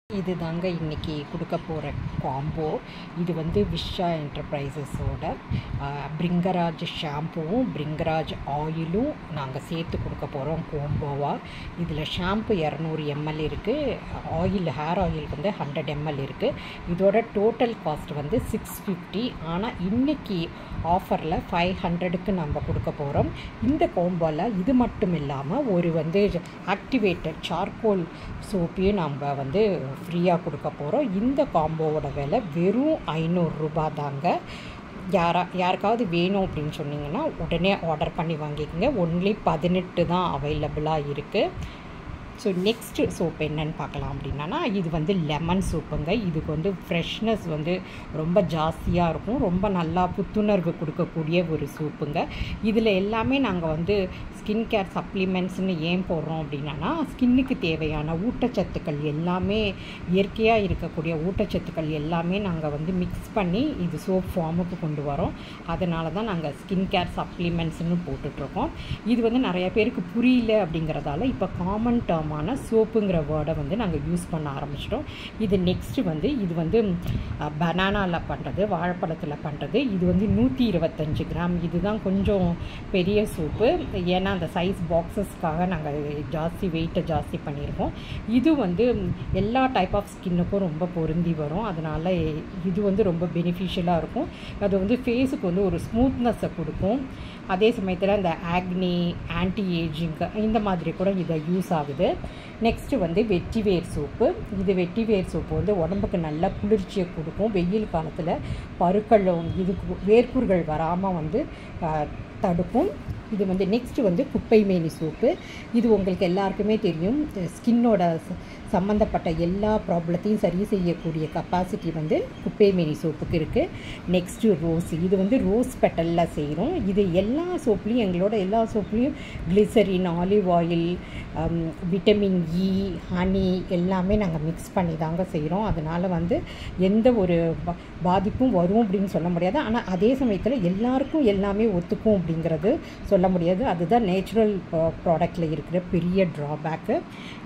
இது தாங்க இன்றைக்கி கொடுக்க போகிற காம்போ இது வந்து விஷா என்டர்பிரைசஸோட பிரிங்கராஜ் ஷாம்புவும் பிரிங்கராஜ் ஆயிலும் நாங்கள் சேர்த்து கொடுக்க போகிறோம் கோம்போவாக இதில் ஷாம்பு இரநூறு எம்எல் இருக்குது ஆயில் ஹேர் ஆயில் வந்து ஹண்ட்ரட் எம்எல் இருக்குது இதோட டோட்டல் காஸ்ட் வந்து சிக்ஸ் ஃபிஃப்டி ஆனால் இன்றைக்கி ஆஃபரில் ஃபைவ் ஹண்ட்ரடுக்கு நம்ம கொடுக்க போகிறோம் இந்த கோம்போவில் இது மட்டும் இல்லாமல் ஒரு வந்து ஆக்டிவேட்டட் சார்கோல் சோப்பையும் நம்ம வந்து ஃப்ரீயாக கொடுக்க போகிறோம் இந்த காம்போவோட விலை வெறும் ஐநூறுரூபா தாங்க யாரா யாருக்காவது வேணும் அப்படின்னு சொன்னீங்கன்னா உடனே ஆர்டர் பண்ணி வாங்கிக்கோங்க ஒன்லி பதினெட்டு தான் அவைலபிளாக இருக்குது ஸோ நெக்ஸ்ட்டு சோப் என்னன்னு பார்க்கலாம் அப்படின்னா இது வந்து லெமன் சோப்புங்க இதுக்கு வந்து ஃப்ரெஷ்னஸ் வந்து ரொம்ப ஜாஸ்தியாக இருக்கும் ரொம்ப நல்லா புத்துணர்வு கொடுக்கக்கூடிய ஒரு சோப்புங்க இதில் எல்லாமே நாங்கள் வந்து ஸ்கின் கேர் சப்ளிமெண்ட்ஸ்னு ஏன் போடுறோம் அப்படின்னா ஸ்கின்னுக்கு தேவையான ஊட்டச்சத்துக்கள் எல்லாமே இயற்கையாக இருக்கக்கூடிய ஊட்டச்சத்துக்கள் எல்லாமே நாங்கள் வந்து மிக்ஸ் பண்ணி இது சோப் ஃபார்முக்கு கொண்டு வரோம் அதனால தான் நாங்கள் ஸ்கின் கேர் சப்ளிமெண்ட்ஸ்னு போட்டுட்ருக்கோம் இது வந்து நிறைய பேருக்கு புரியல அப்படிங்கிறதால இப்போ காமன் டேர்ம் விதமான சோப்புங்கிற வேர்டை வந்து நாங்கள் யூஸ் பண்ண ஆரம்பிச்சிட்டோம் இது நெக்ஸ்ட்டு வந்து இது வந்து பனானாவில் பண்ணுறது வாழைப்பழத்தில் பண்ணுறது இது வந்து நூற்றி இருபத்தஞ்சி கிராம் இதுதான் கொஞ்சம் பெரிய சோப்பு ஏன்னா அந்த சைஸ் பாக்ஸஸ்க்காக நாங்கள் ஜாஸ்தி வெயிட்டை ஜாஸ்தி பண்ணியிருக்கோம் இது வந்து எல்லா டைப் ஆஃப் ஸ்கின்னுக்கும் ரொம்ப பொருந்தி வரும் அதனால் இது வந்து ரொம்ப பெனிஃபிஷியலாக இருக்கும் அது வந்து ஃபேஸுக்கு வந்து ஒரு ஸ்மூத்னஸை கொடுக்கும் அதே சமயத்தில் இந்த ஆக்னி ஆன்டி ஏஜிங் இந்த மாதிரி கூட இதை யூஸ் ஆகுது நெக்ஸ்ட்டு வந்து வெட்டிவேர் சோப்பு இது வெட்டிவேர் சோப்பு வந்து உடம்புக்கு நல்ல குளிர்ச்சியை கொடுக்கும் வெயில் காலத்தில் பருக்களும் இதுக்கு வேர்க்கூறுகள் வராமல் வந்து தடுக்கும் இது வந்து நெக்ஸ்ட்டு வந்து குப்பை மேனி சோப்பு இது உங்களுக்கு எல்லாருக்குமே தெரியும் ஸ்கின்னோட சம்மந்தப்பட்ட எல்லா ப்ராப்ளத்தையும் சரி செய்யக்கூடிய கப்பாசிட்டி வந்து குப்பை மேனி சோப்புக்கு இருக்குது நெக்ஸ்ட்டு ரோஸ் இது வந்து ரோஸ் பெட்டலில் செய்கிறோம் இது எல்லா சோப்லேயும் எங்களோட எல்லா சோப்லேயும் glycerin olive oil vitamin E honey எல்லாமே நாங்கள் மிக்ஸ் பண்ணி தாங்க செய்கிறோம் அதனால் வந்து எந்த ஒரு பாதிப்பும் வரும் அப்படின்னு சொல்ல முடியாது ஆனால் அதே சமயத்தில் எல்லாருக்கும் எல்லாமே ஒத்துக்கும் அப்படிங்கிறது சொல்ல முடியாது அதுதான் நேச்சுரல் ப்ராடக்டில் இருக்கிற பெரிய ட்ராபேக்கு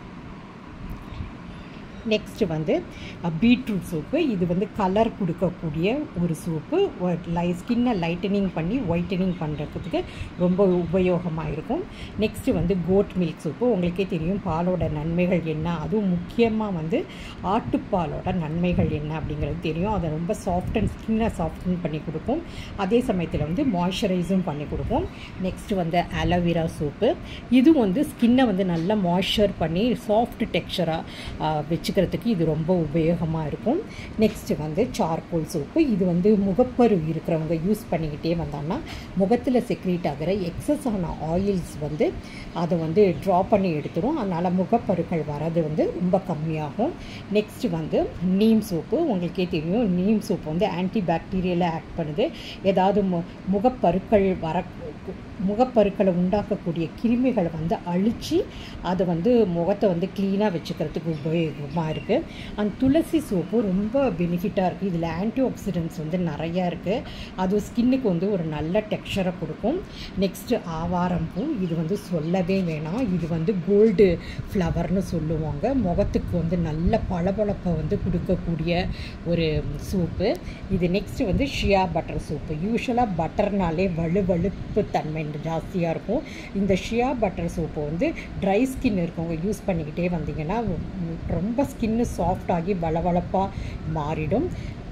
நெக்ஸ்ட்டு வந்து பீட்ரூட் சோப்பு இது வந்து கலர் கொடுக்கக்கூடிய ஒரு சோப்பு லை ஸ்கின்னை லைட்டனிங் பண்ணி ஒயிட்டனிங் பண்ணுறதுக்கு ரொம்ப உபயோகமாக இருக்கும் நெக்ஸ்ட்டு வந்து கோட் மில்க் சோப்பு உங்களுக்கே தெரியும் பாலோட நன்மைகள் என்ன அதுவும் முக்கியமாக வந்து ஆட்டுப்பாலோட நன்மைகள் என்ன அப்படிங்கிறது தெரியும் அதை ரொம்ப சாஃப்ட் அண்ட் ஸ்கின்னை சாஃப்டன் பண்ணி கொடுக்கும் அதே சமயத்தில் வந்து மாய்ஸ்சரைஸும் பண்ணி கொடுக்கும் நெக்ஸ்ட்டு வந்து அலோவேரா சோப்பு இது வந்து ஸ்கின்னை வந்து நல்லா மாய்ஸ்சர் பண்ணி சாஃப்ட் டெக்ஸ்சராக வச்சு வச்சுக்கிறதுக்கு இது ரொம்ப உபயோகமாக இருக்கும் நெக்ஸ்ட்டு வந்து சார்கோல் சோப்பு இது வந்து முகப்பரு இருக்கிறவங்க யூஸ் பண்ணிக்கிட்டே வந்தாங்கன்னா முகத்தில் செக்ரேட் ஆகிற எக்ஸஸ் ஆன ஆயில்ஸ் வந்து அதை வந்து ட்ரா பண்ணி எடுத்துரும் அதனால் முகப்பருக்கள் வரது வந்து ரொம்ப கம்மியாகும் நெக்ஸ்ட்டு வந்து நீம் சோப்பு உங்களுக்கே தெரியும் நீம் சோப்பு வந்து ஆன்டி பாக்டீரியலாக ஆக்ட் பண்ணுது ஏதாவது மு முகப்பருக்கள் வர முகப்பருக்களை உண்டாக்கக்கூடிய கிருமிகளை வந்து அழித்து அதை வந்து முகத்தை வந்து க்ளீனாக வச்சுக்கிறதுக்கு உபயோகமாக இருக்குது அந்த துளசி சோப்பு ரொம்ப பெனிஃபிட்டாக இருக்குது இதில் ஆன்டி ஆக்சிடென்ட்ஸ் வந்து நிறையா இருக்குது அது ஸ்கின்னுக்கு வந்து ஒரு நல்ல டெக்ஸ்சரை கொடுக்கும் நெக்ஸ்ட்டு ஆவாரம் பூ இது வந்து சொல்லவே வேணாம் இது வந்து கோல்டு ஃப்ளவர்னு சொல்லுவாங்க முகத்துக்கு வந்து நல்ல பளபளப்பை வந்து கொடுக்கக்கூடிய ஒரு சோப்பு இது நெக்ஸ்ட்டு வந்து ஷியா பட்டர் சோப்பு யூஸ்வலாக பட்டர்னாலே வலு வலுப்பு தன்மை ஜாஸ்தியாக இருக்கும் இந்த ஷியா பட்டர் சோப்பை வந்து ட்ரை ஸ்கின் இருக்கவங்க யூஸ் பண்ணிக்கிட்டே வந்தீங்கன்னா ரொம்ப ஸ்கின்னு சாஃப்டாகி வளவளப்பாக மாறிடும்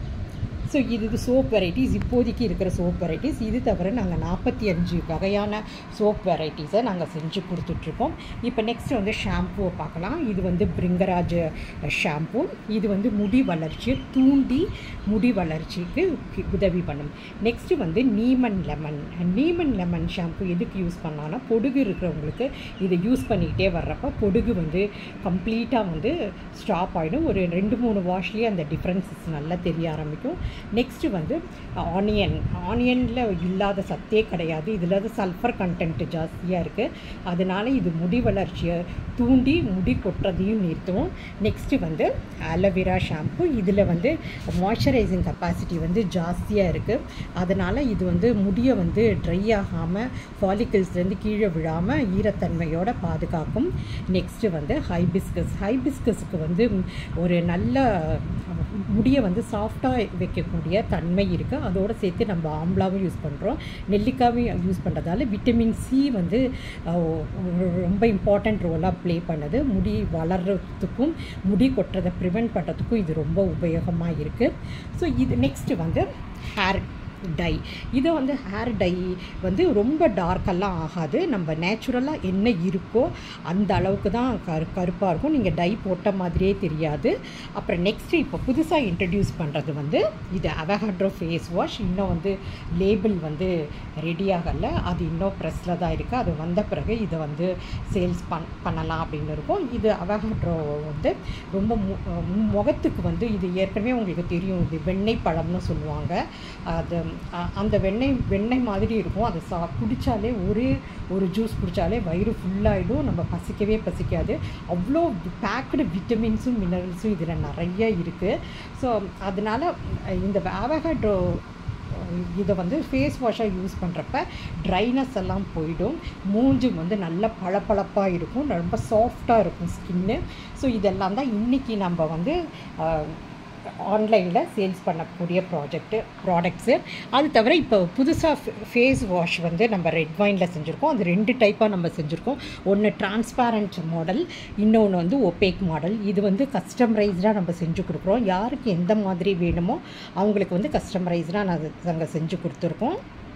ஸோ இது இது சோப் வெரைட்டிஸ் இப்போதைக்கு இருக்கிற சோப் வெரைட்டிஸ் இது தவிர நாங்கள் நாற்பத்தி அஞ்சு வகையான சோப் வெரைட்டிஸை நாங்கள் செஞ்சு கொடுத்துட்ருக்கோம் இப்போ நெக்ஸ்ட் வந்து ஷாம்புவை பார்க்கலாம் இது வந்து பிரிங்கராஜ் ஷாம்பு இது வந்து முடி வளர்ச்சியை தூண்டி முடி வளர்ச்சிக்கு உதவி பண்ணும் நெக்ஸ்ட்டு வந்து நீமன் லெமன் நீமன் லெமன் ஷாம்பு எதுக்கு யூஸ் பண்ணலான்னா பொடுகு இருக்கிறவங்களுக்கு இதை யூஸ் பண்ணிக்கிட்டே வர்றப்ப பொடுகு வந்து கம்ப்ளீட்டாக வந்து ஸ்டாப் ஆகிடும் ஒரு ரெண்டு மூணு வாஷ்லேயே அந்த டிஃப்ரென்சஸ் நல்லா தெரிய ஆரம்பிக்கும் நெக்ஸ்ட்டு வந்து ஆனியன் ஆனியனில் இல்லாத சத்தே கிடையாது இதில் வந்து சல்ஃபர் கண்டென்ட் ஜாஸ்தியாக இருக்குது அதனால இது முடி வளர்ச்சியை தூண்டி முடி கொட்டுறதையும் நிறுத்தும் நெக்ஸ்ட்டு வந்து ஆலோவேரா ஷாம்பு இதில் வந்து மாய்ஸ்சரைசிங் கெப்பாசிட்டி வந்து ஜாஸ்தியாக இருக்குது அதனால் இது வந்து முடியை வந்து ட்ரை ஆகாமல் ஃபாலிக்கல்ஸ்லேருந்து கீழே விழாமல் ஈரத்தன்மையோட பாதுகாக்கும் நெக்ஸ்ட்டு வந்து ஹைபிஸ்கஸ் ஹைபிஸ்கஸுக்கு வந்து ஒரு நல்ல முடியை வந்து சாஃப்டாக வைக்கக்கூடிய தன்மை இருக்குது அதோடு சேர்த்து நம்ம ஆம்லாவும் யூஸ் பண்ணுறோம் நெல்லிக்காவும் யூஸ் பண்ணுறதால விட்டமின் சி வந்து அஹ், ரொம்ப இம்பார்ட்டண்ட் ரோலாக ப்ளே பண்ணுது முடி வளர்கிறதுக்கும் முடி கொட்டுறதை ப்ரிவெண்ட் பண்ணுறதுக்கும் இது ரொம்ப உபயோகமாக இருக்குது ஸோ இது நெக்ஸ்ட்டு வந்து ஹேர் டை இது வந்து ஹேர் டை வந்து ரொம்ப டார்க்கெல்லாம் ஆகாது நம்ம நேச்சுரலாக என்ன இருக்கோ அந்த அளவுக்கு தான் கரு கருப்பாக இருக்கும் நீங்கள் டை போட்ட மாதிரியே தெரியாது அப்புறம் நெக்ஸ்ட்டு இப்போ புதுசாக இன்ட்ரடியூஸ் பண்ணுறது வந்து இது அவகாட்ரோ ஃபேஸ் வாஷ் இன்னும் வந்து லேபிள் வந்து ரெடி ஆகலை அது இன்னும் ப்ரெஸ்ஸில் தான் இருக்குது அது வந்த பிறகு இதை வந்து சேல்ஸ் பண் பண்ணலாம் அப்படின்னு இருக்கும் இது அவகாட்ரோ வந்து ரொம்ப மு- மு- முகத்துக்கு வந்து இது ஏற்கனவே உங்களுக்கு தெரியும் இது வெண்ணெய் பழம்னு சொல்லுவாங்க அது அ- அந்த வெண்ணெய் வெண்ணெய் மாதிரி இருக்கும் அதை சா குடித்தாலே ஒரே ஒரு ஜூஸ் குடித்தாலே வயிறு ஃபுல்லாகிடும் நம்ம பசிக்கவே பசிக்காது அவ்வளோ பேக்கடு விட்டமின்ஸும் மினரல்ஸும் இதில் நிறைய இருக்குது ஸோ அதனால் இந்த ஆவகாட்ரோ இதை வந்து ஃபேஸ் வாஷாக யூஸ் பண்ணுறப்ப ட்ரைனஸ் எல்லாம் போயிடும் மூஞ்சி வந்து நல்ல பளபளப்பாக இருக்கும் ரொம்ப சாஃப்டாக இருக்கும் ஸ்கின்னு ஸோ இதெல்லாம் தான் இன்றைக்கி நம்ம வந்து ஆன்லைனில் சேல்ஸ் பண்ணக்கூடிய ப்ராஜெக்ட்டு ப்ராடக்ட்ஸு அது தவிர இப்போ புதுசாக ஃபேஸ் வாஷ் வந்து நம்ம ரெட் வைனில் செஞ்சுருக்கோம் அது ரெண்டு டைப்பாக நம்ம செஞ்சுருக்கோம் ஒன்று டிரான்ஸ்பேரண்ட் மாடல் இன்னொன்று வந்து ஒபேக் மாடல் இது வந்து கஸ்டமரைஸ்டாக நம்ம செஞ்சு கொடுக்குறோம் யாருக்கு எந்த மாதிரி வேணுமோ அவங்களுக்கு வந்து கஸ்டமரைஸ்டாக நாங்கள் நாங்கள் செஞ்சு கொடுத்துருக்கோம்